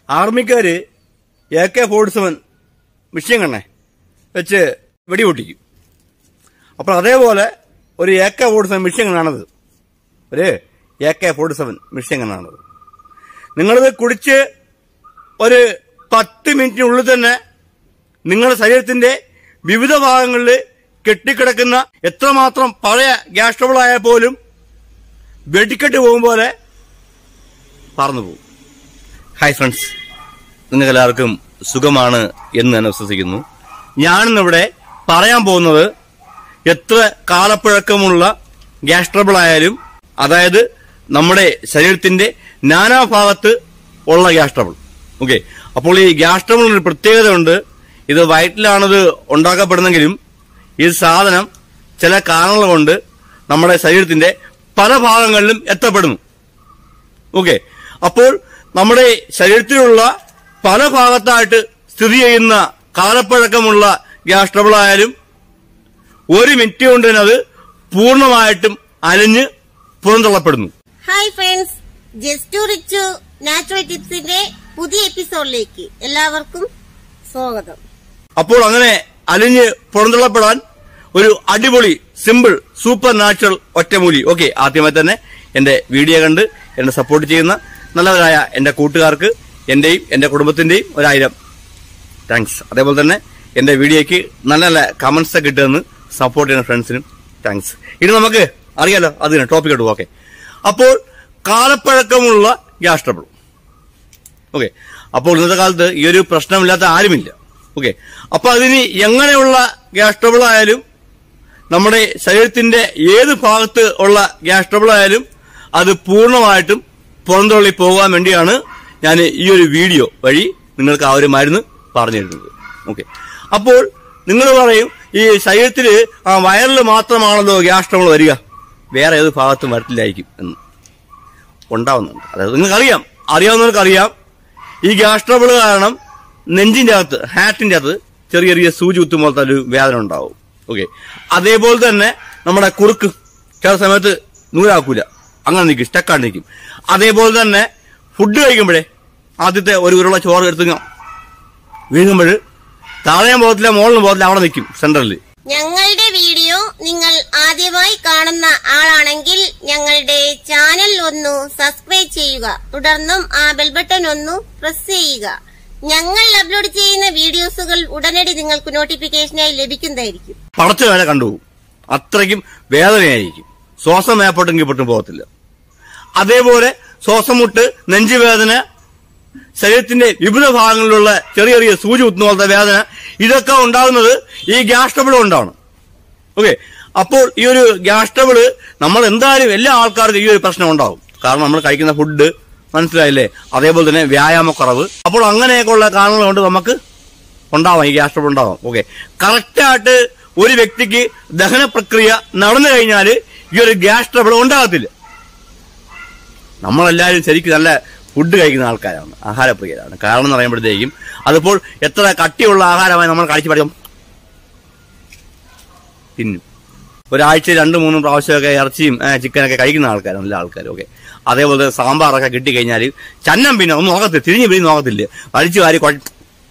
ആർമിക്കാര് A K forty seven machine കണ്ണേ വെച്ച് വെടിപൊട്ടിക്കും അപ്പോൾ അതേപോലെ ഒരു A K forty seven machine കണ്ണാണത് ഒരു A K forty seven machine കണ്ണാണത് നിങ്ങളിത് കുടിച്ച് ഒരു പത്ത് മിനിറ്റിനുള്ളിൽ തന്നെ നിങ്ങളുടെ ശരീരത്തിന്റെ വിവിധ ഭാഗങ്ങളിൽ കെട്ടിക്കിടക്കുന്ന എത്രമാത്രം പഴയ ഗ്യാസ് ട്രബിൾ ആയാൽ പോലും വെടിക്കെട്ട് പോകും പോലെ പറന്നു പോകും ഹായ് ഫ്രണ്ട്സ് നിങ്ങൾക്ക് എല്ലാവർക്കും സുഖമാണ് എന്ന് ഞാൻ വിശ്വസിക്കുന്നു ഞാനിന്നിവിടെ പറയാൻ പോകുന്നത് എത്ര കാലപ്പഴക്കമുള്ള ഗ്യാസ് ട്രബിൾ ആയാലും അതായത് നമ്മുടെ ശരീരത്തിന്റെ നാനാഭാഗത്ത് ഉള്ള ഗ്യാസ് ട്രബിൾ ഓക്കെ അപ്പോൾ ഈ ഗ്യാസ് ട്രബിളിന് ഒരു പ്രത്യേകത ഉണ്ട് ഇത് വയറ്റിലാണിത് ഉണ്ടാക്കപ്പെടുന്നെങ്കിലും ഈ സാധനം ചില കാരണങ്ങൾ കൊണ്ട് നമ്മുടെ ശരീരത്തിന്റെ പല ഭാഗങ്ങളിലും എത്തപ്പെടുന്നു ഓക്കെ അപ്പോൾ നമ്മുടെ ശരീരത്തിലുള്ള പല ഭാഗത്തായിട്ട് സ്ഥിതി ചെയ്യുന്ന കാലപ്പഴക്കമുള്ള ഗ്യാസ് ട്രബിൾ ആയാലും ഒരു മിനിറ്റ് കൊണ്ട് തന്നെ അത് പൂർണ്ണമായിട്ടും അലിഞ്ഞ് പുറന്തള്ളപ്പെടുന്നു hi friends just Richu natural ടിപ്സിന്റെ പുതിയ എപ്പിസോഡിലേക്ക് എല്ലാവർക്കും സ്വാഗതം അപ്പോൾ അങ്ങനെ അലിഞ്ഞ് പുറന്തള്ളപ്പെടാൻ ഒരു അടിപൊളി സിമ്പിൾ സൂപ്പർ നാച്ചുറൽ ഒറ്റമൂലി ഓക്കെ ആദ്യമായി തന്നെ എന്റെ വീഡിയോ കണ്ട് എന്നെ സപ്പോർട്ട് ചെയ്യുന്ന നല്ലവരായ എന്റെ കൂട്ടുകാർക്ക് എന്റെയും എന്റെ കുടുംബത്തിന്റെയും ഒരായിരം താങ്ക്സ് അതേപോലെ തന്നെ എന്റെ വീഡിയോയ്ക്ക് നല്ല നല്ല കമന്റ്സ് ഒക്കെ ഇട്ടുതന്ന് സപ്പോർട്ട് ചെയ്യുന്ന ഫ്രണ്ട്സിനും താങ്ക്സ് ഇനി നമുക്ക് അറിയാലോ അതിന് ടോപ്പിക് ഇട്ടു ഓക്കെ അപ്പോൾ കാലപ്പഴക്കമുള്ള ഗ്യാസ് ട്രബിൾ ഓക്കെ അപ്പോൾ ഇന്നത്തെ കാലത്ത് ഈ ഒരു പ്രശ്നമില്ലാത്ത ആരുമില്ല ഓക്കെ അപ്പൊ അതിന് എങ്ങനെയുള്ള ഗ്യാസ് ട്രബിൾ ആയാലും നമ്മുടെ ശരീരത്തിന്റെ ഏത് ഭാഗത്ത് ഉള്ള ഗ്യാസ് ട്രബിൾ ആയാലും അത് പൂർണ്ണമായിട്ടും പുറന്തള്ളി പോകാൻ വേണ്ടിയാണ് ഞാൻ ഈ ഒരു വീഡിയോ വഴി നിങ്ങൾക്ക് ആ ഒരു മരുന്ന് പറഞ്ഞു തരുന്നത് ഓക്കെ അപ്പോൾ നിങ്ങൾ പറയും ഈ ശരീരത്തില് ആ വയറിൽ മാത്രമാണല്ലോ ഗ്യാസ് ട്രബിൾ വരിക വേറെ ഏത് ഭാഗത്തും വരത്തില്ലായിരിക്കും എന്ന് ഉണ്ടാവുന്നുണ്ട് അതായത് നിങ്ങൾക്കറിയാം അറിയാവുന്നവർക്ക് അറിയാം ഈ ഗ്യാസ് ട്രബിൾ കാരണം നെഞ്ചിന്റെ അകത്ത് ഹാറ്റിന്റെ അകത്ത് ചെറിയ ചെറിയ സൂചി കുത്തും പോലത്തെ ഒരു വേദന ഉണ്ടാവും ഓക്കെ അതേപോലെ തന്നെ നമ്മുടെ കുറുക്ക് ചില സമയത്ത് നൂലാക്കൂല അങ്ങനെ നിൽക്കും സ്റ്റക്കാണ്ട് നിൽക്കും അതേപോലെ തന്നെ ഫുഡ് കഴിക്കുമ്പോഴേ ആദ്യത്തെ ഒരു ഉരുള ചോറ് എടുത്തുക വീഴുമ്പോൾ താഴെ പോകത്തില്ല മുകളിലും പോകത്തില്ല അവിടെ നിൽക്കും സെന്ററിൽ ഞങ്ങളുടെ വീഡിയോ നിങ്ങൾ ആദ്യമായി കാണുന്ന ആളാണെങ്കിൽ ഞങ്ങളുടെ ചാനൽ ഒന്ന് സബ്സ്ക്രൈബ് ചെയ്യുക തുടർന്നും ആ ബെൽ ബട്ടൺ ഒന്ന് പ്രസ് ചെയ്യുക ഞങ്ങൾ അപ്ലോഡ് ചെയ്യുന്ന വീഡിയോസുകൾ ഉടനടി നിങ്ങൾക്ക് നോട്ടിഫിക്കേഷനായി ലഭിക്കുന്നതായിരിക്കും പടച്ച വേല കണ്ടുപോകും അത്രയ്ക്കും വേദനയായിരിക്കും ശ്വാസം മേപ്പോട്ടെങ്കിൽ പൊട്ടും പോകത്തില്ല അതേപോലെ ശ്വാസം മുട്ട് നെഞ്ചുവേദന ശരീരത്തിന്റെ വിവിധ ഭാഗങ്ങളിലുള്ള ചെറിയ ചെറിയ സൂചി കുത്തുന്ന പോലത്തെ വേദന ഇതൊക്കെ ഉണ്ടാകുന്നത് ഈ ഗ്യാസ് ട്രബിൾ കൊണ്ടാണ് ഓക്കെ അപ്പോൾ ഈ ഒരു ഗ്യാസ് ട്രബിൾ നമ്മൾ എന്തായാലും എല്ലാ ആൾക്കാർക്കും ഈ ഒരു പ്രശ്നം ഉണ്ടാവും കാരണം നമ്മൾ കഴിക്കുന്ന ഫുഡ് മനസ്സിലായില്ലേ അതേപോലെ തന്നെ വ്യായാമക്കുറവ് അപ്പോൾ അങ്ങനെയൊക്കെയുള്ള കാരണങ്ങൾ കൊണ്ട് നമുക്ക് ഉണ്ടാവാം ഈ ഗ്യാസ് ട്രബിൾ ഉണ്ടാവാം ഓക്കെ കറക്റ്റായിട്ട് ഒരു വ്യക്തിക്ക് ദഹന പ്രക്രിയ നടന്നു കഴിഞ്ഞാൽ ഈ ഒരു ഗ്യാസ് ട്രബിൾ ഉണ്ടാകത്തില്ല നമ്മളെല്ലാവരും ശരിക്കും നല്ല ഫുഡ് കഴിക്കുന്ന ആൾക്കാരാണ് ആഹാരപ്രിയരാണ് കാരണം എന്ന് പറയുമ്പോഴത്തേക്കും അതിപ്പോൾ എത്ര കട്ടിയുള്ള ആഹാരമായി നമ്മൾ കഴിച്ചു പഠിക്കും തിന്നും ഒരാഴ്ച രണ്ട് മൂന്നും പ്രാവശ്യമൊക്കെ ഇറച്ചിയും ഏ, ചിക്കനൊക്കെ കഴിക്കുന്ന ആൾക്കാരാണ് എല്ലാ ആൾക്കാരും ഓക്കെ അതേപോലെ സാമ്പാറൊക്കെ കിട്ടിക്കഴിഞ്ഞാൽ ചന്നം പിന്നെ ഒന്നും നോക്കത്തില്ല തിരിഞ്ഞു പിരിഞ്ഞ് നോക്കത്തില്ല വലിച്ചു വാരി കുഴ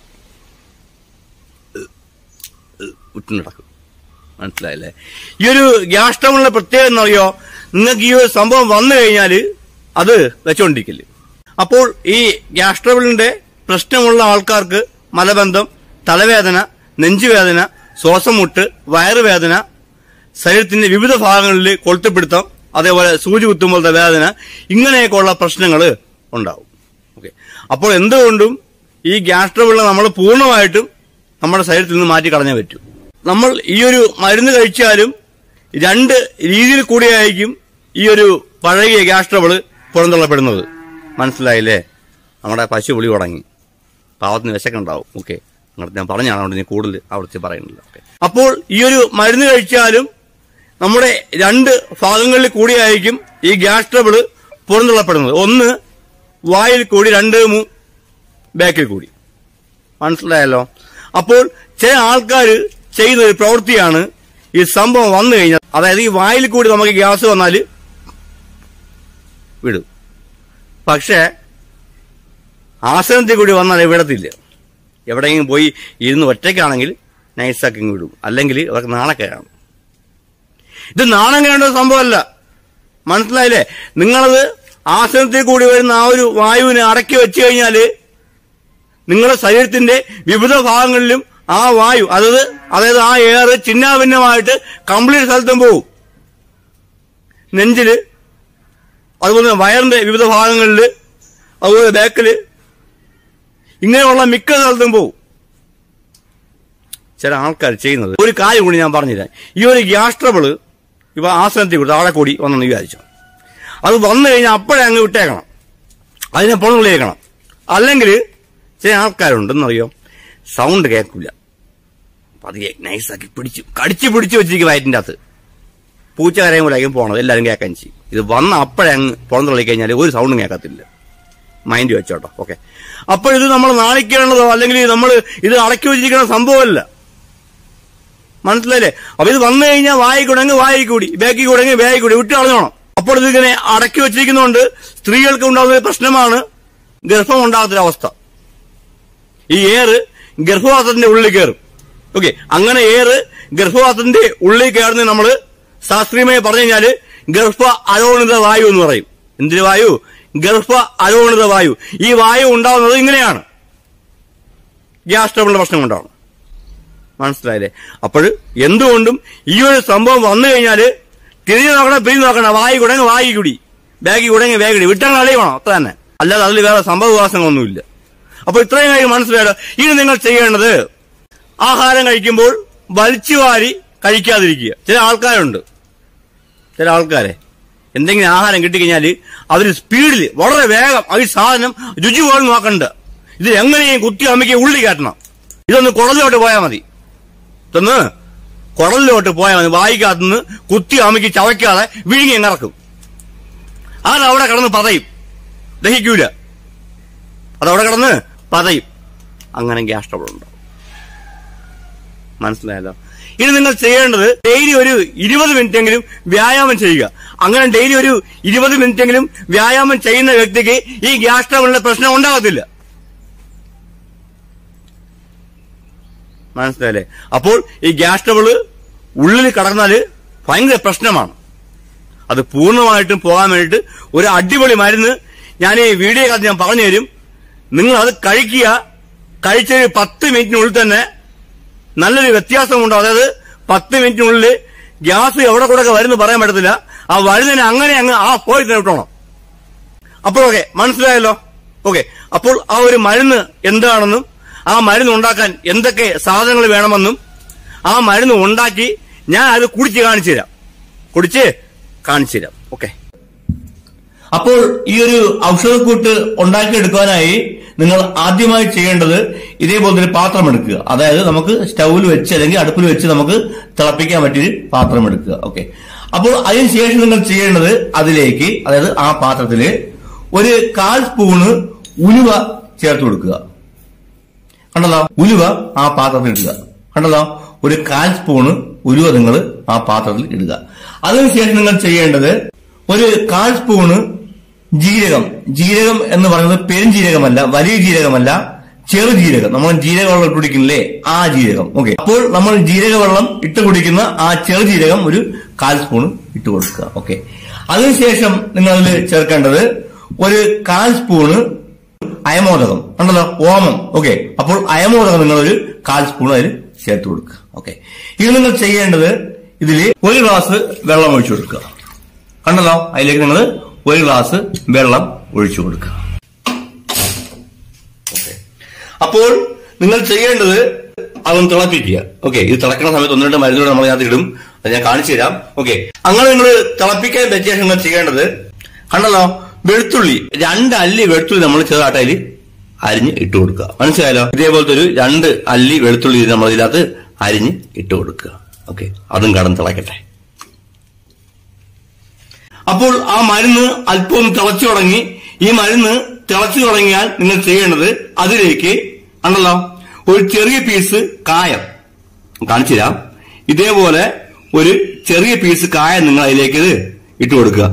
ഉറ്റു നടക്കും മനസ്സിലായില്ലേ ഈ ഒരു ഗ്യാസ് ട്രബിളിന്റെ പ്രത്യേകത എന്നറിയോ നിങ്ങൾക്ക് ഈ ഒരു സംഭവം വന്നു കഴിഞ്ഞാൽ അത് വെച്ചോണ്ടിരിക്കില്ല അപ്പോൾ ഈ ഗ്യാസ് ട്രബിളിന്റെ പ്രശ്നമുള്ള ആൾക്കാർക്ക് മലബന്ധം തലവേദന നെഞ്ചുവേദന ശ്വാസം മുട്ട് വയറുവേദന ശരീരത്തിന്റെ വിവിധ ഭാഗങ്ങളിൽ കൊളുത്തപ്പിടുത്തം അതേപോലെ സൂചി കുത്തുമ്പോഴത്തെ വേദന ഇങ്ങനെയൊക്കെയുള്ള പ്രശ്നങ്ങൾ ഉണ്ടാവും ഓക്കെ അപ്പോൾ എന്തുകൊണ്ടും ഈ ഗ്യാസ് ട്രബിളിനെ നമ്മൾ പൂർണ്ണമായിട്ടും നമ്മുടെ ശരീരത്തിൽ നിന്ന് മാറ്റി കളഞ്ഞേ പറ്റൂ നമ്മൾ ഈ ഒരു മരുന്ന് കഴിച്ചാലും രണ്ട് രീതിയിൽ കൂടിയായിരിക്കും ഈ ഒരു പഴകിയ ഗ്യാസ് ട്രബിൾ പുറന്തള്ളപ്പെടുന്നത് മനസ്സിലായില്ലേ നമ്മുടെ പശു പുളി തുടങ്ങി പാവത്തിന് വിശക്കുണ്ടാവും ഓക്കെ അങ്ങനെ ഞാൻ പറഞ്ഞാണ് അതുകൊണ്ട് ഞാൻ കൂടുതൽ ആവർത്തിച്ച് പറയുന്നില്ല ഓക്കെ അപ്പോൾ ഈ ഒരു മരുന്ന് കഴിച്ചാലും നമ്മുടെ രണ്ട് ഭാഗങ്ങളിൽ കൂടിയായിരിക്കും ഈ ഗ്യാസ് ട്രബിൾ പുറന്തള്ളപ്പെടുന്നത് ഒന്ന് വായിൽ കൂടി രണ്ട് മൂ ബാക്കിൽ കൂടി മനസ്സിലായല്ലോ അപ്പോൾ ചില ആൾക്കാർ ചെയ്യുന്ന ഒരു പ്രവൃത്തിയാണ് ഈ സംഭവം വന്നു കഴിഞ്ഞാൽ അതായത് ഈ വായിൽ കൂടി നമുക്ക് ഗ്യാസ് വന്നാൽ വിടും പക്ഷേ ആസനത്തിൽ കൂടി വന്നാൽ വിടത്തില്ല എവിടെയെങ്കിലും പോയി ഇരുന്ന് ഒറ്റയ്ക്കാണെങ്കിൽ നൈസാക്കി ഇങ്ങ് വിടും അല്ലെങ്കിൽ അവർക്ക് നാണക്കേടാണ് ഇത് നാണം കേണ്ട സംഭവമല്ല മനസ്സിലായില്ലേ നിങ്ങളത് ആസനത്തിൽ കൂടി വരുന്ന ആ ഒരു വായുവിനെ അടക്കി വെച്ച് കഴിഞ്ഞാല് നിങ്ങളുടെ ശരീരത്തിന്റെ വിവിധ ഭാഗങ്ങളിലും ആ വായു അതായത് അതായത് ആ എയർ ചിന്നാഭിന്നമായിട്ട് കംപ്ലീറ്റ് സ്ഥലത്തും പോകും നെഞ്ചില് അതുപോലെ തന്നെ വയറിന്റെ വിവിധ ഭാഗങ്ങളിൽ അതുപോലെ ബാക്കില് ഇങ്ങനെയുള്ള മിക്ക സ്ഥലത്തും പോകും ചില ആൾക്കാർ ചെയ്യുന്നത് ഒരു കാര്യം കൂടി ഞാൻ പറഞ്ഞുതരാം ഈ ഒരു ഗ്യാസ് ട്രബിള് ഇപ്പൊ ആസനത്തിൽ കൊടുത്ത് ആളെ കൂടി വന്നെന്ന് വിചാരിച്ചു അത് വന്നു കഴിഞ്ഞാൽ അപ്പോഴേ അങ്ങ് വിട്ടേക്കണം അതിനെ പുറന്നുള്ളിയേക്കണം അല്ലെങ്കിൽ ചില ആൾക്കാരുണ്ടെന്നറിയോ സൗണ്ട് കേൾക്കില്ല പതിയെ നൈസാക്കി പിടിച്ചു കടിച്ചു പിടിച്ചു വെച്ചിരിക്കും വയറ്റിന്റെ അകത്ത് പൂച്ച കരയും പോലെയായിരിക്കും പോണത് എല്ലാവരും കേൾക്കാൻ ചെയ്യും ഇത് വന്ന അപ്പോഴേ അങ്ങ് പുറന്നുള്ളി കഴിഞ്ഞാൽ ഒരു സൗണ്ടും കേൾക്കത്തില്ല മൈൻഡ് വെച്ചോട്ടോ ഓക്കെ അപ്പോൾ ഇത് നമ്മൾ നാണിക്കേണ്ടതോ അല്ലെങ്കിൽ നമ്മൾ ഇത് അടക്കി വെച്ചിരിക്കുന്ന സംഭവമല്ല മനസ്സിലായില്ലേ അപ്പൊ ഇത് വന്നു കഴിഞ്ഞാൽ വായി കൂടെങ്കിൽ വായി കൂടി ബാക്കി കൂടെങ്കിൽ ബാക്കി കൂടി വിട്ട് കളഞ്ഞോണം അപ്പോൾ ഇതിങ്ങനെ അടക്കി വെച്ചിരിക്കുന്നതുകൊണ്ട് സ്ത്രീകൾക്ക് ഉണ്ടാകുന്ന ഒരു പ്രശ്നമാണ് ഗർഭം ഉണ്ടാകാത്തൊരവസ്ഥ ഈ ഏറ് ഗർഭവാസത്തിന്റെ ഉള്ളിൽ കയറും ഓക്കെ അങ്ങനെ ഏറ് ഗർഭവാസത്തിന്റെ ഉള്ളിൽ കയറുന്ന നമ്മൾ ശാസ്ത്രീയമായി പറഞ്ഞു കഴിഞ്ഞാല് ഗർഭ അരോണിത വായു എന്ന് പറയും എന്തിന് വായു ഗർഭ അരോണിത വായു ഈ വായു ഉണ്ടാവുന്നത് ഇങ്ങനെയാണ് ഗ്യാസ് ട്രബിളിന്റെ പ്രശ്നം കൊണ്ടാണ് മനസ്സിലായില്ലേ അപ്പോൾ എന്തുകൊണ്ടും ഈ ഒരു സംഭവം വന്നു കഴിഞ്ഞാല് തിരിഞ്ഞു നോക്കണം പിരിഞ്ഞു നോക്കണം വായി കുടങ്ങ് വായി കുടി ബാഗി കുടങ്ങി ബാഗ് കുടി വിട്ടാൽ കളിയണം അത്ര തന്നെ അല്ലാതെ അതിൽ വേറെ സംഭവവികാസങ്ങളൊന്നുമില്ല അപ്പൊ ഇത്രയും കാര്യം മനസ്സിലായല്ലോ ഇനി നിങ്ങൾ ചെയ്യേണ്ടത് ആഹാരം കഴിക്കുമ്പോൾ വലിച്ചു വാരി കഴിക്കാതിരിക്കുക ചില ആൾക്കാരുണ്ട് ചില ആൾക്കാരെ എന്തെങ്കിലും ആഹാരം കിട്ടിക്കഴിഞ്ഞാല് അവർ സ്പീഡിൽ വളരെ വേഗം ആ ഈ സാധനം രുചി പോലും നോക്കണ്ട ഇത് എങ്ങനെയും കുത്തി അമ്മയ്ക്ക് ഉള്ളി കയറ്റണം ഇതൊന്ന് കുടലിലോട്ട് പോയാൽ മതി ഇതൊന്ന് കുടലിലോട്ട് പോയാൽ മതി വായിക്കകത്തുനിന്ന് കുത്തി അമ്മയ്ക്ക് ചവയ്ക്കാതെ വിഴുങ്ങി ഇറക്കും അതവിടെ കിടന്ന് പതയും ദഹിക്കൂല അതവിടെ കിടന്ന് പതയും അങ്ങനെ ഗ്യാസ് ട്രബിൾ ഉണ്ടാവും മനസ്സിലായല്ലോ ഇനി നിങ്ങൾ ചെയ്യേണ്ടത് ഡെയിലി ഒരു ഇരുപത് മിനിറ്റെങ്കിലും വ്യായാമം ചെയ്യുക അങ്ങനെ ഡെയിലി ഒരു ഇരുപത് മിനിറ്റെങ്കിലും വ്യായാമം ചെയ്യുന്ന വ്യക്തിക്ക് ഈ ഗ്യാസ് ട്രബിളിന്റെ പ്രശ്നം ഉണ്ടാകത്തില്ല മനസ്സിലായല്ലേ അപ്പോൾ ഈ ഗ്യാസ് ട്രബിള് ഉള്ളിൽ കടന്നാല് ഭയങ്കര പ്രശ്നമാണ് അത് പൂർണ്ണമായിട്ടും പോകാൻ വേണ്ടിയിട്ട് ഒരു അടിപൊളി മരുന്ന് ഞാൻ ഈ വീഡിയോ കത്ത് ഞാൻ പറഞ്ഞു തരും നിങ്ങൾ അത് കഴിക്കുക കഴിച്ച ഒരു പത്ത് മിനിറ്റിനുള്ളിൽ തന്നെ നല്ലൊരു വ്യത്യാസമുണ്ടോ അതായത് പത്ത് മിനിറ്റിനുള്ളിൽ ഗ്യാസ് എവിടെ കൂടെ ഒക്കെ വരുന്നു പറയാൻ പറ്റത്തില്ല ആ വരുന്നതിന് അങ്ങനെ അങ്ങ് ആ പോയി തന്നെ വിട്ടോണം അപ്പോൾ ഓക്കെ മനസ്സിലായല്ലോ ഓക്കെ അപ്പോൾ ആ ഒരു മരുന്ന് എന്താണെന്നും ആ മരുന്ന് ഉണ്ടാക്കാൻ എന്തൊക്കെ സാധനങ്ങൾ വേണമെന്നും ആ മരുന്ന് ഉണ്ടാക്കി ഞാൻ അത് കുടിച്ച് കാണിച്ചു തരാം കുടിച്ച് കാണിച്ചു തരാം ഓക്കെ അപ്പോൾ ഈ ഒരു ഔഷധക്കൂട്ട് ഉണ്ടാക്കിയെടുക്കാനായി നിങ്ങൾ ആദ്യമായി ചെയ്യേണ്ടത് ഇതേപോലത്തെ ഒരു പാത്രം എടുക്കുക അതായത് നമുക്ക് സ്റ്റൗവിൽ വെച്ച് അല്ലെങ്കിൽ അടുപ്പിൽ വെച്ച് നമുക്ക് തിളപ്പിക്കാൻ പറ്റിയൊരു പാത്രം എടുക്കുക ഓക്കെ അപ്പോൾ അതിനുശേഷം നിങ്ങൾ ചെയ്യേണ്ടത് അതിലേക്ക് അതായത് ആ പാത്രത്തില് ഒരു കാൽ സ്പൂണ് ഉലുവ ചേർത്ത് കൊടുക്കുക കണ്ടല്ലോ ഉലുവ ആ പാത്രത്തിൽ ഇടുക കണ്ടല്ലോ ഒരു കാൽ സ്പൂണ് ഉലുവ നിങ്ങൾ ആ പാത്രത്തിൽ ഇടുക അതിനുശേഷം നിങ്ങൾ ചെയ്യേണ്ടത് ഒരു കാൽ സ്പൂണ് ജീരകം ജീരകം എന്ന് പറയുന്നത് പെരുംജീരകമല്ല വലിയ ജീരകമല്ല ചെറു ജീരകം നമ്മൾ ജീരക വെള്ളം ഇട്ട് കുടിക്കുന്നില്ലേ ആ ജീരകം ഓക്കെ അപ്പോൾ നമ്മൾ ജീരക വെള്ളം ഇട്ട് കുടിക്കുന്ന ആ ചെറു ജീരകം ഒരു കാൽ സ്പൂൺ ഇട്ട് കൊടുക്കുക ഓക്കെ അതിനുശേഷം നിങ്ങൾ അതിൽ ചേർക്കേണ്ടത് ഒരു കാൽ സ്പൂണ് അയമോദകം ഉണ്ടല്ലോ ഓമം ഓക്കെ അപ്പോൾ അയമോദകം നിങ്ങൾ ഒരു കാൽ സ്പൂൺ അതിൽ ചേർത്ത് കൊടുക്കുക ഓക്കെ ഇത് നിങ്ങൾ ചെയ്യേണ്ടത് ഇതിൽ ഒരു ഗ്ലാസ് വെള്ളം ഒഴിച്ചു കൊടുക്കുക കണ്ടല്ലോ അതിലേക്ക് നിങ്ങൾ ഒരു ഗ്ലാസ് വെള്ളം ഒഴിച്ചു കൊടുക്കുക ഓക്കെ അപ്പോൾ നിങ്ങൾ ചെയ്യേണ്ടത് അതൊന്ന് തിളപ്പിക്കുക ഓക്കെ ഇത് തിളക്കുന്ന സമയത്ത് ഒന്ന് രണ്ട് മരുന്നുകൾ നമ്മൾ അതിനകത്ത് ഇടും അത് ഞാൻ കാണിച്ചു തരാം ഓക്കെ അങ്ങനെ നിങ്ങൾ തിളപ്പിക്കാൻ പറ്റിയ ശേഷം നിങ്ങൾ ചെയ്യേണ്ടത് കണ്ടല്ലോ വെളുത്തുള്ളി രണ്ട് അല്ലി വെളുത്തുള്ളി നമ്മൾ ചെറുതായിട്ട് അതിൽ അരിഞ്ഞ് ഇട്ട് കൊടുക്കുക മനസ്സിലായല്ലോ ഇതേപോലത്തെ ഒരു രണ്ട് അല്ലി വെളുത്തുള്ളി നമ്മൾ ഇതിനകത്ത് അരിഞ്ഞ് ഇട്ട് കൊടുക്കുക ഓക്കെ അതും കടന്ന് തിളക്കട്ടെ അപ്പോൾ ആ മരുന്ന് അല്പം തിളച്ചു തുടങ്ങി ഈ മരുന്ന് തിളച്ചു തുടങ്ങിയാൽ നിങ്ങൾ ചെയ്യേണ്ടത് അതിലേക്ക് ഉണ്ടല്ലോ ഒരു ചെറിയ പീസ് കായം കാണിച്ചു തരാം ഇതേപോലെ ഒരു ചെറിയ പീസ് കായം നിങ്ങൾ അതിലേക്ക് ഇട്ട് കൊടുക്കുക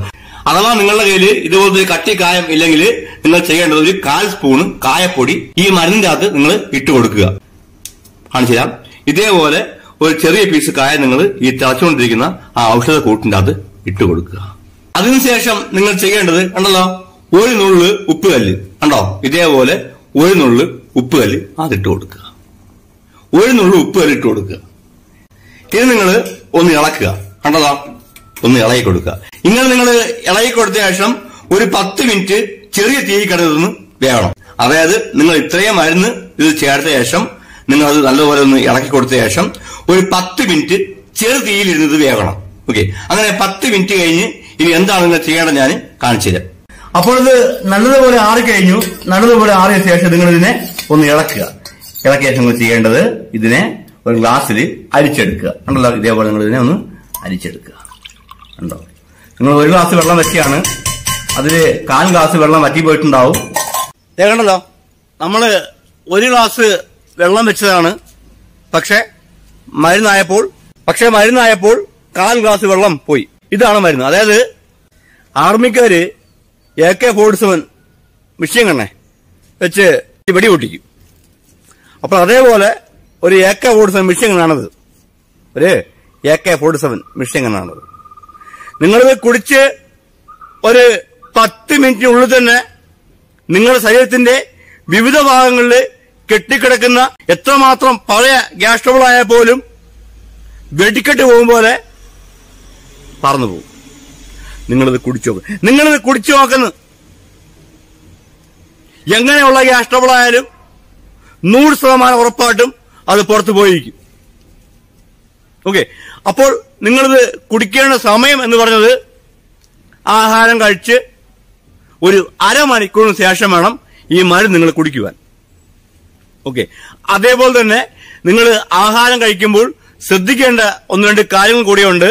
അഥവാ നിങ്ങളുടെ കയ്യിൽ ഇതുപോലത്തെ ഒരു കട്ടി കായം ഇല്ലെങ്കിൽ നിങ്ങൾ ചെയ്യേണ്ടത് ഒരു കാൽ സ്പൂണ് കായപ്പൊടി ഈ മരുന്നിന്റെ അകത്ത് നിങ്ങൾ ഇട്ട് കൊടുക്കുക കാണിച്ചു തരാം ഇതേപോലെ ഒരു ചെറിയ പീസ് കായം നിങ്ങൾ ഈ തിളച്ചുകൊണ്ടിരിക്കുന്ന ആ ഔഷധ കൂട്ടിന്റെ അകത്ത് ഇട്ട് കൊടുക്കുക അതിനുശേഷം നിങ്ങൾ ചെയ്യേണ്ടത് കണ്ടല്ലോ ഒരു നുള്ള് ഉപ്പ് കല്ല് കണ്ടോ ഇതേപോലെ ഒരു നുള്ള് ഉപ്പ് കല്ല് അതിട്ട് കൊടുക്കുക ഒരു നുള്ളു ഉപ്പ് കല്ല് ഇട്ട് കൊടുക്കുക ഇത് നിങ്ങൾ ഒന്ന് ഇളക്കുക കണ്ടതാ ഒന്ന് ഇളകി കൊടുക്കുക ഇങ്ങനെ നിങ്ങൾ ഇളകി കൊടുത്ത ശേഷം ഒരു പത്ത് മിനിറ്റ് ചെറിയ തീ കിടന്ന് വേണം അതായത് നിങ്ങൾ ഇത്രയും മരുന്ന് ഇത് ചേർത്ത ശേഷം നിങ്ങൾ അത് നല്ലപോലെ ഒന്ന് ഇളക്കി കൊടുത്ത ശേഷം ഒരു പത്ത് മിനിറ്റ് ചെറു തീയിലിരുന്ന് ഇത് വേകണം ഓക്കെ അങ്ങനെ പത്ത് മിനിറ്റ് കഴിഞ്ഞ് ഇനി എന്താണ് നിങ്ങൾ ചെയ്യേണ്ടത് ഞാൻ കാണിച്ചു തരാം അപ്പോൾ ഇത് നല്ലതുപോലെ ആറിക്കഴിഞ്ഞു നല്ലതുപോലെ ആറിയ ശേഷം നിങ്ങൾ ഇതിനെ ഒന്ന് ഇളക്കുക ഇളക്കിയ ശേഷം നിങ്ങൾ ചെയ്യേണ്ടത് ഇതിനെ ഒരു ഗ്ലാസ്സിൽ അരിച്ചെടുക്കുക ഉണ്ടല്ലോ ഇതേപോലെ നിങ്ങൾ ഇതിനെ ഒന്ന് അരിച്ചെടുക്കുക ഉണ്ടോ നിങ്ങൾ ഒരു ഗ്ലാസ് വെള്ളം വെച്ചാണ് അതിൽ കാൽ ഗ്ലാസ് വെള്ളം വറ്റി പോയിട്ടുണ്ടാവും കണ്ടല്ലോ നമ്മള് ഒരു ഗ്ലാസ് വെള്ളം വെച്ചതാണ് പക്ഷെ മരുന്നായപ്പോൾ പക്ഷെ മരുന്നായപ്പോൾ കാൽ ഗ്ലാസ് വെള്ളം പോയി ഇതാണ് മരുന്ന് അതായത് ആർമിക്കാര് A K forty seven machine കണ്ണെ വെച്ച് വെടി പൊട്ടിക്കും അപ്പോൾ അതേപോലെ ഒരു A K forty seven machine കണ്ണാണത് ഒരു A K forty seven machine കണ്ണാണത് നിങ്ങളിത് കുടിച്ച് ഒരു പത്ത് മിനിറ്റിനുള്ളിൽ തന്നെ നിങ്ങളുടെ ശരീരത്തിന്റെ വിവിധ ഭാഗങ്ങളിൽ കെട്ടിക്കിടക്കുന്ന എത്രമാത്രം പഴയ ഗ്യാസ് ട്രബിൾ ആയാൽ പോലും വെടിക്കെട്ട് പോകും പോലെ പറന്നു പോകും നിങ്ങളിത് കുടിച്ചു നോക്ക് നിങ്ങളിത് കുടിച്ചു നോക്കുന്നു എങ്ങനെയുള്ള ഗ്യാസ് ട്രബിൾ ആയാലും നൂറ് ശതമാനം ഉറപ്പായിട്ടും അത് പുറത്തു പോയിരിക്കും ഓക്കെ അപ്പോൾ നിങ്ങളിത് കുടിക്കേണ്ട സമയം എന്ന് പറഞ്ഞത് ആഹാരം കഴിച്ച് ഒരു അരമണിക്കൂറിന് ശേഷം വേണം ഈ മരുന്ന് നിങ്ങൾ കുടിക്കുവാൻ ഓക്കെ അതേപോലെ തന്നെ നിങ്ങൾ ആഹാരം കഴിക്കുമ്പോൾ ശ്രദ്ധിക്കേണ്ട ഒന്ന് രണ്ട് കാര്യങ്ങൾ കൂടിയുണ്ട്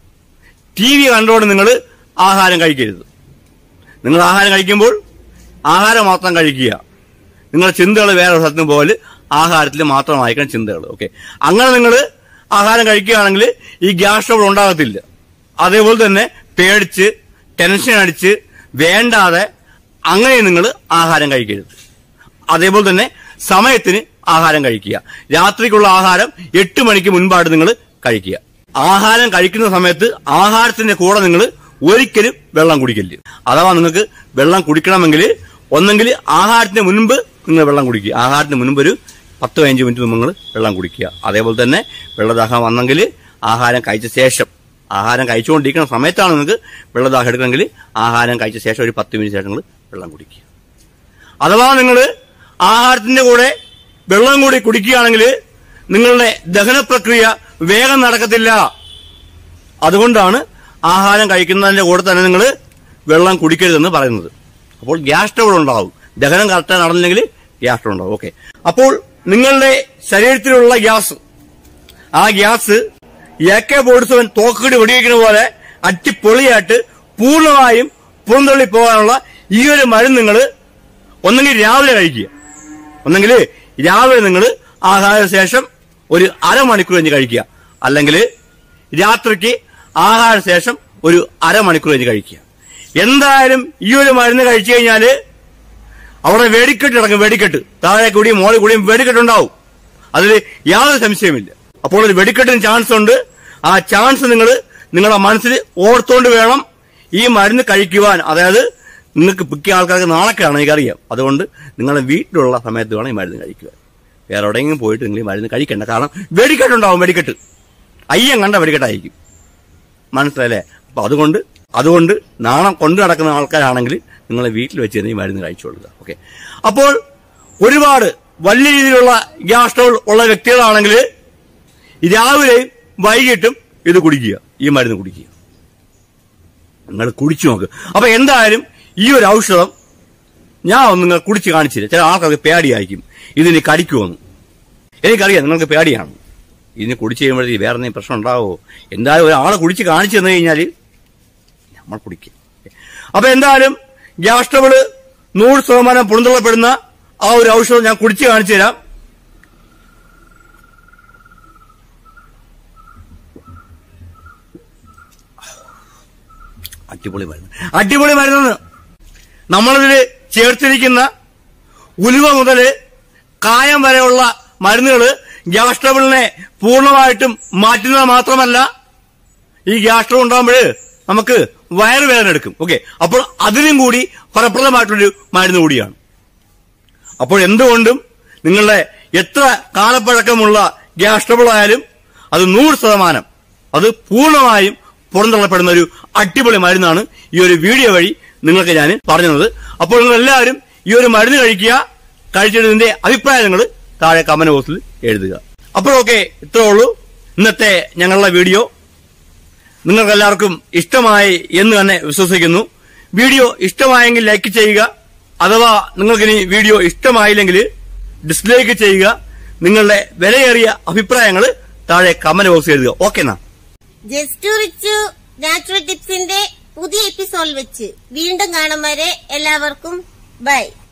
ടി വി കണ്ടുകൊണ്ട് നിങ്ങൾ ആഹാരം കഴിക്കരുത് നിങ്ങൾ ആഹാരം കഴിക്കുമ്പോൾ ആഹാരം മാത്രം കഴിക്കുക നിങ്ങളുടെ ചിന്തകൾ വേറെ സ്ഥലത്തിന് പോലെ ആഹാരത്തിൽ മാത്രമായിരിക്കണം ചിന്തകൾ ഓക്കെ അങ്ങനെ നിങ്ങൾ ആഹാരം കഴിക്കുകയാണെങ്കിൽ ഈ ഗ്യാസ് ട്രബിൾ ഉണ്ടാകത്തില്ല അതേപോലെ തന്നെ പേടിച്ച് ടെൻഷൻ അടിച്ച് വേണ്ടാതെ അങ്ങനെ നിങ്ങൾ ആഹാരം കഴിക്കരുത് അതേപോലെ തന്നെ സമയത്തിന് ആഹാരം കഴിക്കുക രാത്രിക്കുള്ള ആഹാരം എട്ട് മണിക്ക് മുൻപായിട്ട് നിങ്ങൾ കഴിക്കുക ആഹാരം കഴിക്കുന്ന സമയത്ത് ആഹാരത്തിന്റെ കൂടെ നിങ്ങൾ ഒരിക്കലും വെള്ളം കുടിക്കരുത് അഥവാ നിങ്ങൾക്ക് വെള്ളം കുടിക്കണമെങ്കിൽ ഒന്നെങ്കിൽ ആഹാരത്തിന് മുൻപ് നിങ്ങൾ വെള്ളം കുടിക്കുക ആഹാരത്തിന് മുൻപ് ഒരു പത്ത് പതിനഞ്ച് മിനിറ്റ് മുമ്പ് നിങ്ങൾ വെള്ളം കുടിക്കുക അതേപോലെ തന്നെ വെള്ളദാഹം വന്നെങ്കിൽ ആഹാരം കഴിച്ച ശേഷം ആഹാരം കഴിച്ചുകൊണ്ടിരിക്കുന്ന സമയത്താണ് നിങ്ങൾക്ക് വെള്ളദാഹം എടുക്കണമെങ്കിൽ ആഹാരം കഴിച്ച ശേഷം ഒരു പത്ത് മിനിറ്റ് ശേഷം നിങ്ങൾ വെള്ളം കുടിക്കുക അഥവാ നിങ്ങൾ ആഹാരത്തിന്റെ കൂടെ വെള്ളം കൂടി കുടിക്കുകയാണെങ്കിൽ നിങ്ങളുടെ ദഹന പ്രക്രിയ വേഗം നടക്കത്തില്ല അതുകൊണ്ടാണ് ആഹാരം കഴിക്കുന്നതിന്റെ കൂടെ തന്നെ നിങ്ങൾ വെള്ളം കുടിക്കരുതെന്ന് പറയുന്നത് അപ്പോൾ ഗ്യാസ് ട്രബിൾ ഉണ്ടാവും ദഹനം കറക്റ്റ് നടന്നില്ലെങ്കിൽ ഗ്യാസ് ട്രബിൾ ഉണ്ടാവും ഓക്കെ അപ്പോൾ നിങ്ങളുടെ ശരീരത്തിലുള്ള ഗ്യാസ് ആ gas A K forty seven തോക്കുകൂടി വെടിവെക്കുന്ന പോലെ അറ്റിപ്പൊളിയായിട്ട് പൂർണ്ണമായും പുറന്തള്ളി പോകാനുള്ള ഈ ഒരു മരുന്ന് നിങ്ങൾ ഒന്നെങ്കിൽ രാവിലെ കഴിക്കുക ഒന്നെങ്കിൽ രാവിലെ നിങ്ങൾ ആഹാര ശേഷം ഒരു അരമണിക്കൂർ കഴിഞ്ഞ് കഴിക്കുക അല്ലെങ്കിൽ രാത്രിക്ക് ആഹാര ശേഷം ഒരു അരമണിക്കൂർ കഴിഞ്ഞ് കഴിക്കുക എന്തായാലും ഈ ഒരു മരുന്ന് കഴിച്ചു കഴിഞ്ഞാല് അവിടെ വെടിക്കെട്ട് ഇറങ്ങും വെടിക്കെട്ട് താഴെ കൂടിയും മോളിൽ കൂടിയും വെടിക്കെട്ടുണ്ടാവും അതിൽ യാതൊരു സംശയമില്ല അപ്പോൾ ഒരു വെടിക്കെട്ടിന് ചാൻസ് ഉണ്ട് ആ ചാൻസ് നിങ്ങൾ നിങ്ങളുടെ മനസ്സിൽ ഓർത്തോണ്ട് വേണം ഈ മരുന്ന് കഴിക്കുവാൻ അതായത് നിങ്ങൾക്ക് മിക്ക ആൾക്കാർക്ക് നാളൊക്കെയാണ് എനിക്കറിയാം അതുകൊണ്ട് നിങ്ങളുടെ വീട്ടിലുള്ള സമയത്ത് വേണം ഈ മരുന്ന് കഴിക്കുവാൻ വേറെ എവിടെയെങ്കിലും പോയിട്ട് നിങ്ങൾ ഈ മരുന്ന് കഴിക്കണ്ട കാരണം വെടിക്കെട്ടുണ്ടാവും വെടിക്കെട്ട് അയ്യം കണ്ട വെടിക്കെട്ടായിരിക്കും മനസ്സിലല്ലേ അപ്പൊ അതുകൊണ്ട് അതുകൊണ്ട് നാണം കൊണ്ടു നടക്കുന്ന ആൾക്കാരാണെങ്കിൽ നിങ്ങളെ വീട്ടിൽ വെച്ച് തന്നെ ഈ മരുന്ന് കഴിച്ചുകൊള്ളുക ഓക്കെ അപ്പോൾ ഒരുപാട് വലിയ രീതിയിലുള്ള ഗ്യാസ് ട്രബിൾ ഉള്ള വ്യക്തികളാണെങ്കിൽ രാവിലെയും വൈകിട്ടും ഇത് കുടിക്കുക ഈ മരുന്ന് കുടിക്കുക നിങ്ങൾ കുടിച്ചു നോക്ക് അപ്പൊ എന്തായാലും ഈ ഒരു ഔഷധം ഞാൻ ഒന്ന് നിങ്ങൾ കുടിച്ച് കാണിച്ചില്ല ചില ആൾക്കാർക്ക് പേടിയായിരിക്കും ഇതിന് കടിക്കുമെന്ന് എനിക്കറിയാം നിങ്ങൾക്ക് പേടിയാണ് ഇതിന് കുടിച്ച് കഴിയുമ്പോഴത്തേക്ക് വേറെ എന്തെങ്കിലും പ്രശ്നം ഉണ്ടാവോ എന്തായാലും ഒരാളെ കുടിച്ച് കാണിച്ചു തന്നു കഴിഞ്ഞാൽ നമ്മൾ കുടിക്കും അപ്പൊ എന്തായാലും ഗ്യാസ് ട്രബിള് നൂറ് ശതമാനം പുറന്തള്ളപ്പെടുന്ന ആ ഒരു ഔഷധം ഞാൻ കുടിച്ച് കാണിച്ചു തരാം അടിപൊളി മരുന്ന് അടിപൊളി മരുന്ന് നമ്മളിതിൽ ചേർത്തിരിക്കുന്ന ഉലുവ മുതല് കായം വരെയുള്ള മരുന്നുകള് ഗ്യാസ് ട്രബിളിനെ പൂർണ്ണമായിട്ടും മാറ്റുന്നത് മാത്രമല്ല ഈ ഗ്യാസ് ട്രബിൾ ഉണ്ടാകുമ്പോൾ നമുക്ക് വയറുവേദന എടുക്കും ഓക്കെ അപ്പോൾ അതിനും കൂടി ഫലപ്രദമായിട്ടൊരു മരുന്ന് കൂടിയാണ് അപ്പോൾ എന്തുകൊണ്ടും നിങ്ങളുടെ എത്ര കാലപ്പഴക്കമുള്ള ഗ്യാസ് ട്രബിൾ ആയാലും അത് നൂറ് ശതമാനം അത് പൂർണ്ണമായും പുറന്തള്ളപ്പെടുന്ന ഒരു അടിപൊളി മരുന്നാണ് ഈ ഒരു വീഡിയോ വഴി നിങ്ങൾക്ക് ഞാൻ പറഞ്ഞത് അപ്പോൾ നിങ്ങൾ എല്ലാവരും ഈ ഒരു മരുന്ന് കഴിക്കുക കഴിച്ചതിന്റെ അഭിപ്രായങ്ങൾ താഴെ കമന്റ് ബോക്സിൽ എഴുതുക അപ്പോഴൊക്കെ ഇത്രേ ഉള്ളൂ ഇന്നത്തെ ഞങ്ങളുടെ വീഡിയോ നിങ്ങൾക്ക് എല്ലാവർക്കും ഇഷ്ടമായി എന്ന് തന്നെ വിശ്വസിക്കുന്നു വീഡിയോ ഇഷ്ടമായെങ്കിൽ ലൈക്ക് ചെയ്യുക അഥവാ നിങ്ങൾക്കിനി വീഡിയോ ഇഷ്ടമായില്ലെങ്കിൽ ഡിസ്ലൈക്ക് ചെയ്യുക നിങ്ങളുടെ വിലയേറിയ അഭിപ്രായങ്ങൾ താഴെ കമന്റ് ബോക്സിൽ എഴുതുക ഓക്കെ എന്നാ ജസ്റ്റ് റിച്ചു നാച്ചുറൽ ടിപ്സിന്റെ പുതിയ എപ്പിസോഡ് വെച്ച് വീണ്ടും കാണും വരെ എല്ലാവർക്കും ബൈ